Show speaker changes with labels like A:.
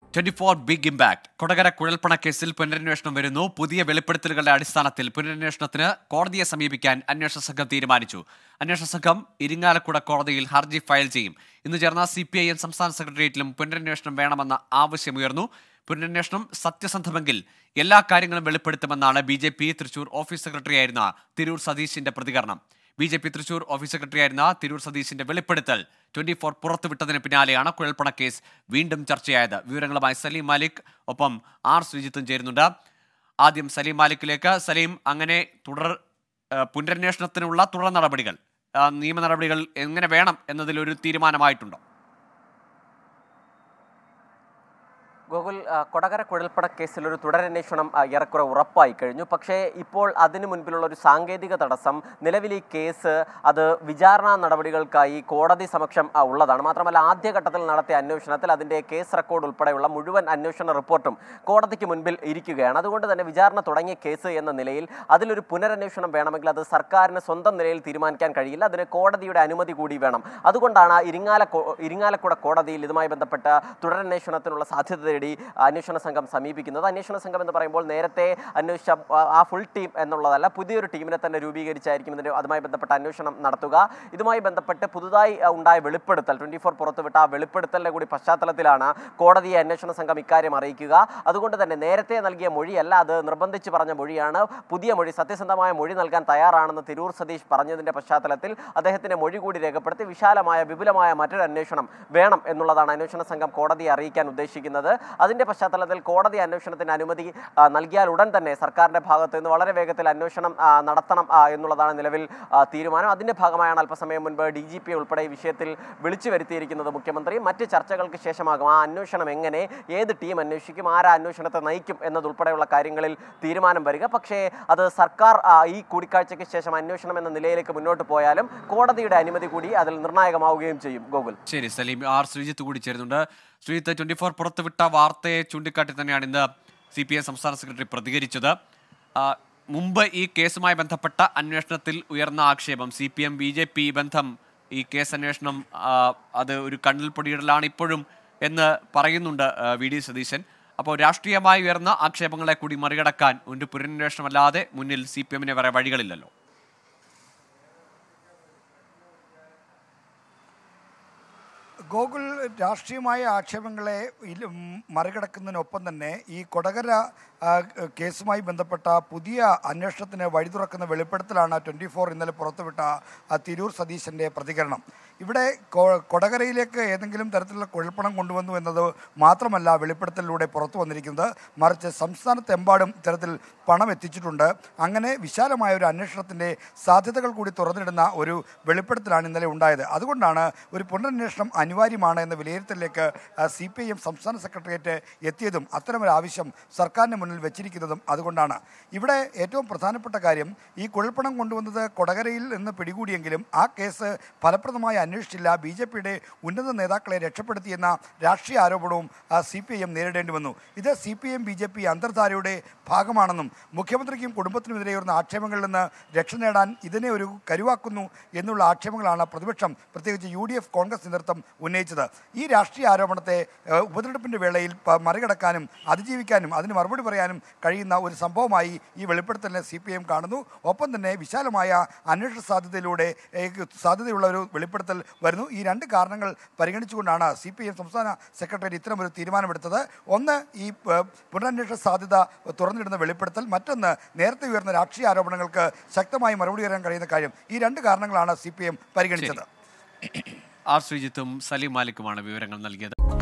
A: twenty four big impact Kodakara കുഴൽപ്പണ കേസിൽ പുനരന്വേഷണം വരുന്നു പുതിയ വെളിപ്പെടുത്തലുകളുടെ അടിസ്ഥാനത്തിൽ പുനരന്വേഷണത്തിന് കോടതിയെ സമീപിക്കാൻ അന്വേഷണ സംഘം തീരുമാനിച്ചു അന്വേഷണ സംഘം ഇരിങ്ങാലക്കുട കോടതിയിൽ ഹർജി ഫയൽ ചെയ്യും ഇന്ന് ചേർന്ന സി പി ഐ എം സംസ്ഥാന സെക്രട്ടേറിയറ്റിലും പുനരന്വേഷണം വേണമെന്ന ആവശ്യമുയർന്നു പുനരന്വേഷണം സത്യസന്ധമെങ്കിൽ എല്ലാ കാര്യങ്ങളും വെളിപ്പെടുത്തുമെന്നാണ് B J P Thrissur office സെക്രട്ടറിയായിരുന്ന തിരൂർ സതീശിന്റെ പ്രതികരണം B J P Thrissur office സെക്രട്ടറിയായിരുന്ന തിരൂർ സതീശിന്റെ വെളിപ്പെടുത്തൽ ട്വന്റി ഫോർ പുറത്തുവിട്ടതിന് പിന്നാലെയാണ് കുഴൽപ്പണ കേസ് വീണ്ടും ചർച്ചയായത് വിവരങ്ങളുമായി സലീം മാലിക് ഒപ്പം ആർ ശ്രീജിത്തും ചേരുന്നുണ്ട് ആദ്യം സലീം മാലിക്കിലേക്ക് സലീം അങ്ങനെ തുടർ ആ, പുനരന്വേഷണത്തിനുള്ള തുടർ നടപടികൾ ആ, നിയമ നടപടികൾ എങ്ങനെ വേണം എന്നതിൽ ഒരു തീരുമാനമായിട്ടുണ്ടോ
B: ഗോകുൽ ആ, കൊടകര കുഴൽപ്പണ കേസിൽ ഒരു തുടരന്വേഷണം ആ, ഏറെക്കുറെ ഉറപ്പായി കഴിഞ്ഞു പക്ഷേ ഇപ്പോൾ അതിനു മുൻപിലുള്ള ഒരു സാങ്കേതിക തടസ്സം നിലവിൽ ഈ കേസ് അത് വിചാരണ നടപടികൾക്കായി കോടതി സമക്ഷം ആ, ഉള്ളതാണ് മാത്രമല്ല ആദ്യഘട്ടത്തിൽ നടത്തിയ അന്വേഷണത്തിൽ അതിൻ്റെ കേസ് റെക്കോർഡ് ഉൾപ്പെടെയുള്ള മുഴുവൻ അന്വേഷണ റിപ്പോർട്ടും കോടതിക്ക് മുൻപിൽ ഇരിക്കുകയാണ് അതുകൊണ്ട് തന്നെ വിചാരണ തുടങ്ങിയ കേസ് എന്ന നിലയിൽ അതിലൊരു പുനരന്വേഷണം വേണമെങ്കിൽ അത് സർക്കാരിന് സ്വന്തം നിലയിൽ തീരുമാനിക്കാൻ കഴിയില്ല അതിന് കോടതിയുടെ അനുമതി കൂടി വേണം അതുകൊണ്ടാണ് ഇരിങ്ങാല ഇരിങ്ങാലക്കുട കോടതിയിൽ ഇതുമായി ബന്ധപ്പെട്ട തുടരന്വേഷണത്തിനുള്ള സാധ്യത തേടി അന്വേഷണ സംഘം സമീപിക്കുന്നത് അന്വേഷണ സംഘം എന്ന് പറയുമ്പോൾ നേരത്തെ അന്വേഷിച്ച ആ- ആ ഫുൾ ടീം എന്നുള്ളതല്ല പുതിയൊരു ടീമിനെ തന്നെ രൂപീകരിച്ചായിരിക്കും ഇതിന് അതുമായി ബന്ധപ്പെട്ട അന്വേഷണം നടത്തുക ഇതുമായി ബന്ധപ്പെട്ട് പുതുതായി ആ, ഉണ്ടായ വെളിപ്പെടുത്തൽ ട്വന്റി ഫോർ പുറത്തുവിട്ട ആ വെളിപ്പെടുത്തലിന്റെ കൂടി പശ്ചാത്തലത്തിലാണ് കോടതിയെ അന്വേഷണ സംഘം ഇക്കാര്യം അറിയിക്കുക അതുകൊണ്ട് തന്നെ നേരത്തെ നൽകിയ മൊഴിയല്ല അത് നിർബന്ധിച്ച് പറഞ്ഞ മൊഴിയാണ് പുതിയ മൊഴി സത്യസന്ധമായ മൊഴി നൽകാൻ തയ്യാറാണെന്ന് തിരൂർ സതീഷ് പറഞ്ഞതിന്റെ പശ്ചാത്തലത്തിൽ അദ്ദേഹത്തിന്റെ മൊഴി കൂടി രേഖപ്പെടുത്തി വിശാലമായ വിപുലമായ മറ്റൊരു അന്വേഷണം വേണം എന്നുള്ളതാണ് അന്വേഷണ സംഘം കോടതിയെ അറിയിക്കാൻ ഉദ്ദേശിക്കുന്നത് അതിന്റെ പശ്ചാത്തലത്തിൽ കോടതി അന്വേഷണത്തിന് അനുമതി ആ, നൽകിയാൽ ഉടൻ തന്നെ സർക്കാരിന്റെ ഭാഗത്ത് നിന്ന് വളരെ വേഗത്തിൽ അന്വേഷണം ആ, നടത്തണം ആ, എന്നുള്ളതാണ് നിലവിൽ ആ, തീരുമാനം അതിന്റെ ഭാഗമായാണ് അല്പസമയം മുൻപ് ഡി ജി പി ഉൾപ്പെടെ ഈ വിഷയത്തിൽ വിളിച്ചു വരുത്തിയിരിക്കുന്നത് മുഖ്യമന്ത്രി മറ്റ് ചർച്ചകൾക്ക് ശേഷമാകും ആ അന്വേഷണം എങ്ങനെ ഏത് ടീം അന്വേഷിക്കും ആരാ അന്വേഷണത്തെ നയിക്കും എന്നതുൾപ്പെടെയുള്ള കാര്യങ്ങളിൽ തീരുമാനം വരിക പക്ഷേ അത് സർക്കാർ ആ, ഈ കൂടിക്കാഴ്ചയ്ക്ക് ശേഷം അന്വേഷണം എന്ന നിലയിലേക്ക് മുന്നോട്ട് പോയാലും കോടതിയുടെ അനുമതി കൂടി അതിൽ നിർണായകമാവുകയും ചെയ്യും ഗോകുൽ
A: ശരി സലീം ആർ ശ്രീജിത്ത് കൂടി ചേരുന്നുണ്ട് ശ്രീജിത്ത് ട്വന്റി ഫോർ പുറത്തുവിട്ട വാർത്തയെ ചൂണ്ടിക്കാട്ടി തന്നെയാണ് ഇന്ന് സി പി എം സംസ്ഥാന സെക്രട്ടറി പ്രതികരിച്ചത് ആ, മുമ്പ് ഈ കേസുമായി ബന്ധപ്പെട്ട അന്വേഷണത്തിൽ ഉയർന്ന ആക്ഷേപം C P M B J P ബന്ധം ഈ കേസ് അന്വേഷണം ആ, അത് ഒരു കണ്ണിൽ പൊടിയിടലാണ് ഇപ്പോഴും എന്ന് പറയുന്നുണ്ട് ആ, വി ഡി സതീശൻ അപ്പോൾ രാഷ്ട്രീയമായി ഉയർന്ന ആക്ഷേപങ്ങളെ കൂടി മറികടക്കാൻ ഒരു പുനരന്വേഷണമല്ലാതെ മുന്നിൽ സി പി എമ്മിന് വേറെ വഴികളില്ലല്ലോ
C: ഗോകുൽ രാഷ്ട്രീയമായ ആക്ഷേപങ്ങളെ ഇൽ- ഉം, മറികടക്കുന്നതിനൊപ്പം തന്നെ ഈ കൊടകര ആ, കേസുമായി ബന്ധപ്പെട്ട പുതിയ അന്വേഷണത്തിന് വഴി തുറക്കുന്ന വെളിപ്പെടുത്തലാണ് ട്വൻറ്റി ഫോർ ഇന്നലെ പുറത്തുവിട്ട ആ തിരൂർ സതീശൻ്റെ പ്രതികരണം ഇവിടെ കൊ- കൊടകരയിലേക്ക് ഏതെങ്കിലും തരത്തിലുള്ള കുഴൽപ്പണം കൊണ്ടുവന്നു എന്നത് മാത്രമല്ല വെളിപ്പെടുത്തലിലൂടെ പുറത്തു വന്നിരിക്കുന്നത് മറിച്ച് സംസ്ഥാനത്തെമ്പാടും ഇത്തരത്തിൽ പണം എത്തിച്ചിട്ടുണ്ട് അങ്ങനെ വിശാലമായ ഒരു അന്വേഷണത്തിൻ്റെ സാധ്യതകൾ കൂടി തുറന്നിടുന്ന ഒരു വെളിപ്പെടുത്തലാണ് ഇന്നലെ ഉണ്ടായത് അതുകൊണ്ടാണ് ഒരു പുനരന്വേഷണം അനിവാര്യമാണ് എന്ന വിലയിരുത്തലിലേക്ക് സി പി ഐ എം സംസ്ഥാന സെക്രട്ടേറിയറ്റ് എത്തിയതും അത്തരമൊരു ആവശ്യം സർക്കാരിന് മുന്നിൽ വെച്ചിരിക്കുന്നതും അതുകൊണ്ടാണ് ഇവിടെ ഏറ്റവും പ്രധാനപ്പെട്ട കാര്യം ഈ കുഴൽപ്പണം കൊണ്ടുവന്നത് കൊടകരയിൽ നിന്ന് പിടികൂടിയെങ്കിലും ആ കേസ് ഫലപ്രദമായി അന്വേഷിച്ചില്ല ബി ജെ പിയുടെ ഉന്നത നേതാക്കളെ രക്ഷപ്പെടുത്തിയെന്ന രാഷ്ട്രീയ ആരോപണവും സി പി ഐ എം നേരിടേണ്ടി വന്നു ഇത് C P M B J P അന്തർധാരയുടെ ഭാഗമാണെന്നും മുഖ്യമന്ത്രിക്കും കുടുംബത്തിനുമെതിരെ ഉയർന്ന ആക്ഷേപങ്ങളിൽ നിന്ന് രക്ഷ നേടാൻ ഇതിനെ ഒരു കരുവാക്കുന്നു എന്നുള്ള ആക്ഷേപങ്ങളാണ് പ്രതിപക്ഷം പ്രത്യേകിച്ച് യു ഡി എഫ് കോൺഗ്രസ് നേതൃത്വം ഉന്നയിച്ചത് ഈ രാഷ്ട്രീയ ആരോപണത്തെ ഏഹ്, ഉപതെരഞ്ഞെടുപ്പിൻ്റെ വേളയിൽ പ- മറികടക്കാനും അതിജീവിക്കാനും അതിന് മറുപടി പറയാനും കഴിയുന്ന ഒരു സംഭവമായി ഈ വെളിപ്പെടുത്തലിനെ സി പി എം കാണുന്നു ഒപ്പം തന്നെ വിശാലമായ അന്വേഷണ സാധ്യതയിലൂടെ ഏഹ്, സാധ്യതയുള്ള ഒരു വെളിപ്പെടുത്തൽ വരുന്നു ഈ രണ്ട് കാരണങ്ങൾ പരിഗണിച്ചുകൊണ്ടാണ് സി പി എം സംസ്ഥാന സെക്രട്ടറി ഇത്തരമൊരു തീരുമാനമെടുത്തത് ഒന്ന് ഈ ഏഹ്, പുനരന്വേഷണ സാധ്യത തുറന്നിടുന്ന വെളിപ്പെടുത്തൽ മറ്റൊന്ന് നേരത്തെ ഉയർന്ന രാഷ്ട്രീയ ആരോപണങ്ങൾക്ക് ശക്തമായി മറുപടി പറയാൻ കഴിയുന്ന കാര്യം ഈ രണ്ട് കാരണങ്ങളാണ് സി പി എം പരിഗണിച്ചത്
A: ആർ ശ്രീജിത്തും സലീം മാലിക്കുമാണ് വിവരങ്ങൾ നൽകിയത്